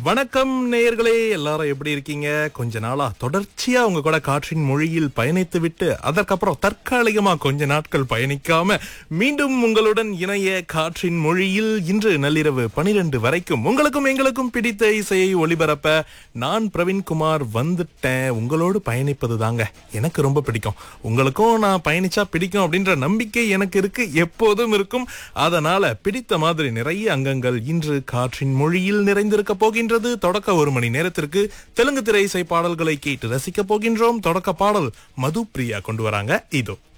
வணக்கம் நேயர்களே எல்லாரும் எப்படி இருக்கீங்க கொஞ்ச நாளா தொடர்ச்சியா உங்க கூட காற்றின் மொழியில் பயணித்து விட்டு அதற்கப்புறம் தற்காலிகமா கொஞ்ச நாட்கள் பயணிக்காம மீண்டும் உங்களுடன் இணைய காற்றின் மொழியில் இன்று நள்ளிரவு பனிரெண்டு வரைக்கும் உங்களுக்கும் எங்களுக்கும் பிடித்த இசையை ஒளிபரப்ப நான் பிரவீன்குமார் வந்துட்டேன் உங்களோடு பயணிப்பது தாங்க எனக்கு ரொம்ப பிடிக்கும் உங்களுக்கும் நான் பயணிச்சா பிடிக்கும் அப்படின்ற நம்பிக்கை எனக்கு இருக்கு எப்போதும் இருக்கும் அதனால பிடித்த மாதிரி நிறைய அங்கங்கள் இன்று காற்றின் மொழியில் நிறைந்திருக்க போகின்றது தொடக்க ஒரு மணி நேரத்திற்கு தெலுங்கு திரை இசை பாடல்களை கேட்டு ரசிக்க போகின்றோம் தொடக்க பாடல் மது பிரியா கொண்டு வராங்க இதோ